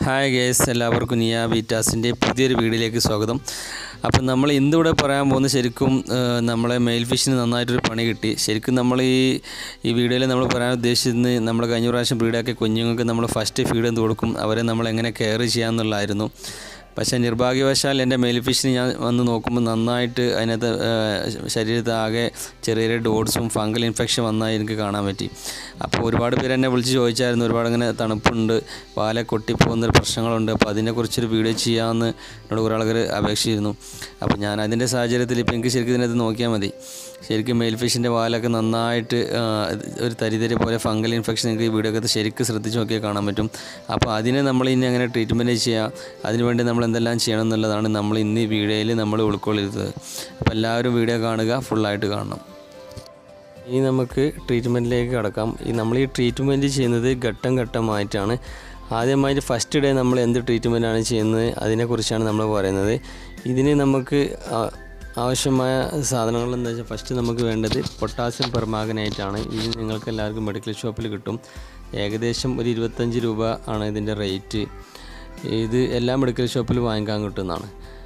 hi guys എല്ലാവർക്കും നിയ ബീറ്റാസിൻ്റെ പുതിയൊരു വീഡിയോയിലേക്ക് സ്വാഗതം അപ്പം നമ്മൾ ഇന്നിവിടെ പറയാൻ പോകുന്നത് ശരിക്കും ആ, നമ്മളെ മെയിൽ ഫിഷിന് നന്നായിട്ടൊരു പണി കിട്ടി ശരിക്കും നമ്മൾ ഈ ഈ വീഡിയോയിൽ നമ്മൾ പറയാൻ ഉദ്ദേശിച്ചത് നമ്മൾ കഴിഞ്ഞ പ്രാവശ്യം ബ്രീഡാക്കിയ കുഞ്ഞുങ്ങൾക്ക് നമ്മൾ ഫസ്റ്റ് ഫീഡ് എന്ത് കൊടുക്കും അവരെ നമ്മൾ എങ്ങനെ കെയർ ചെയ്യാമെന്നുള്ളതായിരുന്നു പക്ഷേ നിർഭാഗ്യവശാൽ എൻ്റെ മെയിൽ ഫിഷിന് ഞാൻ വന്ന് നോക്കുമ്പോൾ നന്നായിട്ട് അതിനകത്ത് ആ, ശരീരത്ത് ആകെ ചെറിയ ചെറിയ ഡോട്ട്സും ഫംഗൽ ഇൻഫെക്ഷൻ വന്നതായി എനിക്ക് കാണാൻ പറ്റി അപ്പോൾ ഒരുപാട് പേര് എന്നെ വിളിച്ച് ചോദിച്ചായിരുന്നു ഒരുപാട് ഇങ്ങനെ തണുപ്പുണ്ട് വാല കൊട്ടിപ്പോകുന്ന പ്രശ്നങ്ങളുണ്ട് അപ്പോൾ അതിനെക്കുറിച്ചൊരു വീഡിയോ ചെയ്യാമെന്ന് എന്നോട് കുറേ ആൾക്കാർ അപേക്ഷിച്ചിരുന്നു അപ്പോൾ ഞാൻ അതിൻ്റെ സാഹചര്യത്തിൽ ഇപ്പോൾ എനിക്ക് ശരിക്കും ഇതിനകത്ത് നോക്കിയാൽ മതി ശരിക്കും മെയിൽ ഫിഷിൻ്റെ വാലൊക്കെ നന്നായിട്ട് ആ, ഒരു തരിതരി പോലെ ഫംഗൽ ഇൻഫെക്ഷൻ നിങ്ങൾക്ക് ഈ വീഡിയോ ഒക്കെ ശരിക്കും ശ്രദ്ധിച്ച് നോക്കിയാൽ കാണാൻ പറ്റും അപ്പോൾ അതിനെ നമ്മൾ ഇനി എങ്ങനെ ട്രീറ്റ്മെൻറ്റ് ചെയ്യുക അതിനുവേണ്ടി നമ്മൾ എന്തെല്ലാം ചെയ്യണം എന്നുള്ളതാണ് നമ്മൾ ഇന്ന് ഈ വീഡിയോയിൽ നമ്മൾ ഉൾക്കൊള്ളിരുന്നത് അപ്പോൾ എല്ലാവരും വീഡിയോ കാണുക ഫുള്ളായിട്ട് കാണണം ഇനി നമുക്ക് ട്രീറ്റ്മെൻറ്റിലേക്ക് കടക്കാം ഈ നമ്മൾ ഈ ട്രീറ്റ്മെൻറ്റ് ചെയ്യുന്നത് ഘട്ടം ഘട്ടമായിട്ടാണ് ആദ്യമായിട്ട് ഫസ്റ്റ് ഡേ നമ്മൾ എന്ത് ട്രീറ്റ്മെൻറ്റാണ് ചെയ്യുന്നത് അതിനെക്കുറിച്ചാണ് നമ്മൾ പറയുന്നത് ഇതിന് നമുക്ക് ആ- ആവശ്യമായ സാധനങ്ങൾ എന്താ വെച്ചാൽ ഫസ്റ്റ് നമുക്ക് വേണ്ടത് പൊട്ടാസ്യം പെർമാഗനേറ്റാണ് ഇത് നിങ്ങൾക്ക് എല്ലാവർക്കും മെഡിക്കൽ ഷോപ്പിൽ കിട്ടും ഏകദേശം ഒരു ഇരുപത്തഞ്ച് രൂപ ആണ് ഇതിൻ്റെ റേറ്റ് ഇത് എല്ലാ മെഡിക്കൽ ഷോപ്പിലും വാങ്ങിക്കാൻ കിട്ടുന്നതാണ്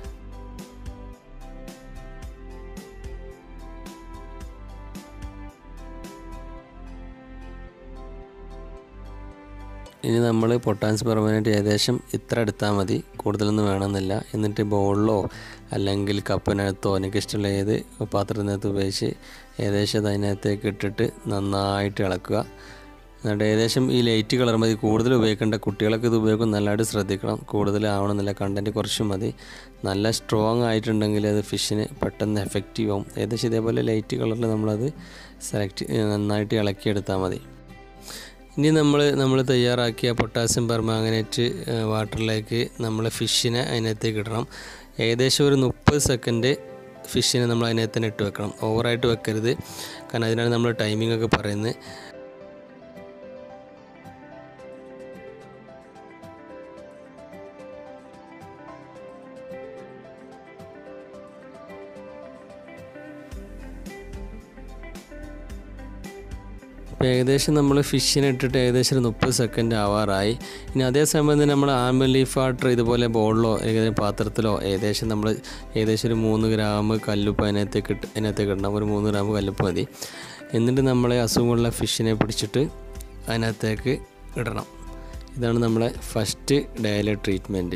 ഇനി നമ്മൾ പൊട്ടാൻസ് പെർമനൻറ്റ് ഏകദേശം ഇത്ര എടുത്താൽ മതി കൂടുതലൊന്നും വേണമെന്നില്ല എന്നിട്ട് ബൗളിലോ അല്ലെങ്കിൽ കപ്പിനകത്തോ എനിക്ക് ഇഷ്ടമുള്ള ഏത് പാത്രത്തിനകത്ത് ഉപയോഗിച്ച് ഏകദേശം അത് അതിനകത്തേക്ക് ഇട്ടിട്ട് നന്നായിട്ട് ഇളക്കുക എന്നിട്ട് ഏകദേശം ഈ ലൈറ്റ് കളർ മതി കൂടുതൽ ഉപയോഗിക്കേണ്ട കുട്ടികളൊക്കെ ഇത് ഉപയോഗിക്കും നല്ലതായിട്ട് ശ്രദ്ധിക്കണം കൂടുതൽ ആവണമെന്നില്ല കണ്ടൻറ്റ് കുറച്ച് മതി നല്ല സ്ട്രോങ് ആയിട്ടുണ്ടെങ്കിൽ അത് ഫിഷിന് പെട്ടെന്ന് എഫക്റ്റീവ് ആവും ഏകദേശം ഇതേപോലെ ലൈറ്റ് കളറിൽ നമ്മളത് സെലക്ട് നന്നായിട്ട് ഇളക്കിയെടുത്താൽ മതി ഇനി നമ്മൾ നമ്മൾ തയ്യാറാക്കിയ പൊട്ടാസ്യം പെർമാങ്ങനേറ്റ് വാട്ടറിലേക്ക് നമ്മൾ ഫിഷിനെ അതിനകത്തേക്ക് ഇടണം ഏകദേശം ഒരു മുപ്പത് സെക്കൻഡ് ഫിഷിനെ നമ്മൾ അതിനകത്ത് തന്നെ ഇട്ട് വെക്കണം ഓവറായിട്ട് വെക്കരുത് കാരണം അതിനാണ് നമ്മൾ ടൈമിംഗ് ഒക്കെ പറയുന്നത് ഇപ്പോൾ ഏകദേശം നമ്മൾ ഫിഷിനെ ഇട്ടിട്ട് ഏകദേശം ഒരു മുപ്പത് സെക്കൻഡ് ആവാറായി ഇനി അതേ സമയം തന്നെ നമ്മൾ ആമ്പൽ ലീഫ് വാട്ടർ ഇതുപോലെ ബോളിലോ ഏകദേശം പാത്രത്തിലോ ഏകദേശം നമ്മൾ ഏകദേശം ഒരു മൂന്ന് ഗ്രാം കല്ലുപ്പ് അതിനകത്തേക്ക് ഇട്ട് അതിനകത്തേക്ക് ഇടണം ഒരു മൂന്ന് ഗ്രാം കല്ലുപ്പ് മതി എന്നിട്ട് നമ്മളെ അസുഖമുള്ള ഫിഷിനെ പിടിച്ചിട്ട് അതിനകത്തേക്ക് ഇടണം ഇതാണ് നമ്മളെ ഫസ്റ്റ് ഡയലെ ട്രീറ്റ്മെൻറ്റ്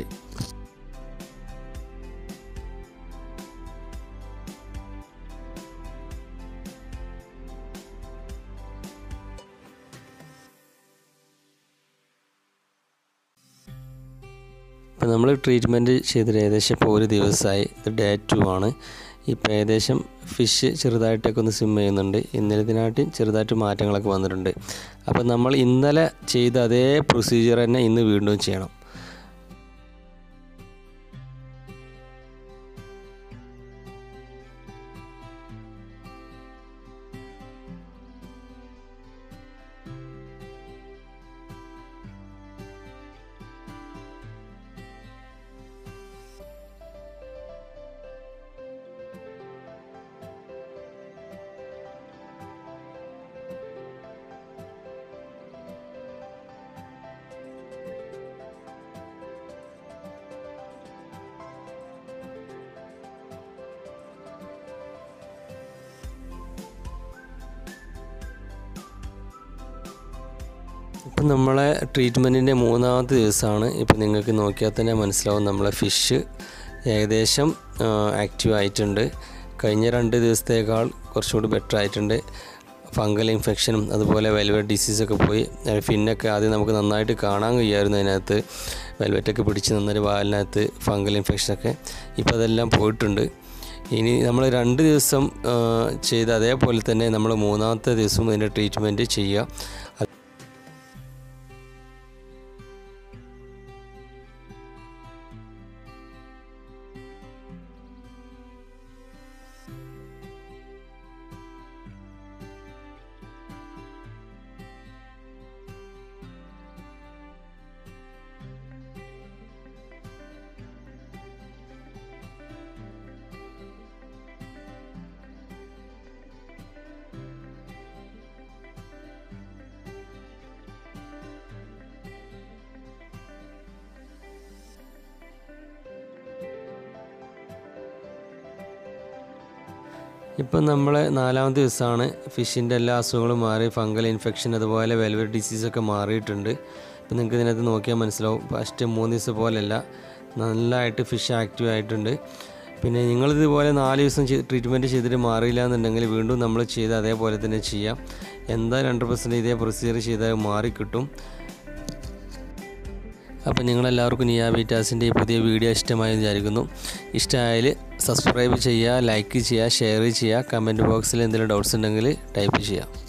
ഇപ്പം നമ്മൾ ട്രീറ്റ്മെൻറ്റ് ചെയ്തിട്ട് ഏകദേശം ഇപ്പോൾ ഒരു ദിവസമായി ഇത് ഡേ ടു ആണ് ഇപ്പോൾ ഏകദേശം ഫിഷ് ചെറുതായിട്ടൊക്കെ ഒന്ന് സ്വിം ചെയ്യുന്നുണ്ട് ഇന്നലത്തിനായിട്ടും ചെറുതായിട്ട് മാറ്റങ്ങളൊക്കെ വന്നിട്ടുണ്ട് അപ്പോൾ നമ്മൾ ഇന്നലെ ചെയ്ത അതേ പ്രൊസീജിയർ തന്നെ ഇന്ന് വീണ്ടും ചെയ്യണം ഇപ്പം നമ്മളെ ട്രീറ്റ്മെൻറ്റിൻ്റെ മൂന്നാമത്തെ ദിവസമാണ് ഇപ്പം നിങ്ങൾക്ക് നോക്കിയാൽ തന്നെ മനസ്സിലാവും നമ്മളെ ഫിഷ് ഏകദേശം ആക്റ്റീവ് ആയിട്ടുണ്ട് കഴിഞ്ഞ രണ്ട് ദിവസത്തേക്കാൾ കുറച്ചുകൂടി ബെറ്റർ ആയിട്ടുണ്ട് ഫംഗൽ ഇൻഫെക്ഷനും അതുപോലെ വെൽവെറ്റ് ഡിസീസൊക്കെ പോയി അത് ഫിന്നൊക്കെ ആദ്യം നമുക്ക് നന്നായിട്ട് കാണാൻ കഴിയുമായിരുന്നു അതിനകത്ത് വെൽവെറ്റൊക്കെ പിടിച്ച് നന്നായിട്ട് വാലിനകത്ത് ഫംഗൽ ഇൻഫെക്ഷനൊക്കെ ഇപ്പോൾ അതെല്ലാം പോയിട്ടുണ്ട് ഇനി നമ്മൾ രണ്ട് ദിവസം ആ, ചെയ്ത അതേപോലെ തന്നെ നമ്മൾ മൂന്നാമത്തെ ദിവസം ഇതിൻ്റെ ട്രീറ്റ്മെൻറ്റ് ചെയ്യുക ഇപ്പം നമ്മൾ നാലാമത്തെ ദിവസമാണ് ഫിഷിൻ്റെ എല്ലാ അസുഖങ്ങളും മാറി ഫംഗൽ ഇൻഫെക്ഷൻ അതുപോലെ വെൽവെറ്റ് ഡിസീസൊക്കെ മാറിയിട്ടുണ്ട് ഇപ്പം നിങ്ങൾക്ക് ഇതിനകത്ത് നോക്കിയാൽ മനസ്സിലാവും ഫസ്റ്റ് മൂന്ന് ദിവസം പോലെയല്ല നല്ലതായിട്ട് ഫിഷ് ആക്റ്റീവ് ആയിട്ടുണ്ട് പിന്നെ നിങ്ങളിതുപോലെ നാല് ദിവസം ട്രീറ്റ്മെൻറ്റ് ചെയ്തിട്ട് മാറിയില്ല എന്നുണ്ടെങ്കിൽ വീണ്ടും നമ്മൾ ചെയ്ത് അതേപോലെ തന്നെ ചെയ്യാം എന്തായാലും ഹൺഡ്രഡ് പെർസെൻറ്റ് ഇതേ പ്രൊസീജിയർ ചെയ്താൽ മാറിക്കിട്ടും അപ്പോൾ നിങ്ങളെല്ലാവർക്കും നിയാ ബീറ്റാസിൻ്റെ ഈ പുതിയ വീഡിയോ ഇഷ്ടമായി വിചാരിക്കുന്നു ഇഷ്ടമായാൽ സബ്സ്ക്രൈബ് ചെയ്യുക ലൈക്ക് ചെയ്യുക ഷെയർ ചെയ്യുക കമൻറ്റ് ബോക്സിൽ എന്തെങ്കിലും ഡൗട്ട്സ് ഉണ്ടെങ്കിൽ ടൈപ്പ് ചെയ്യാം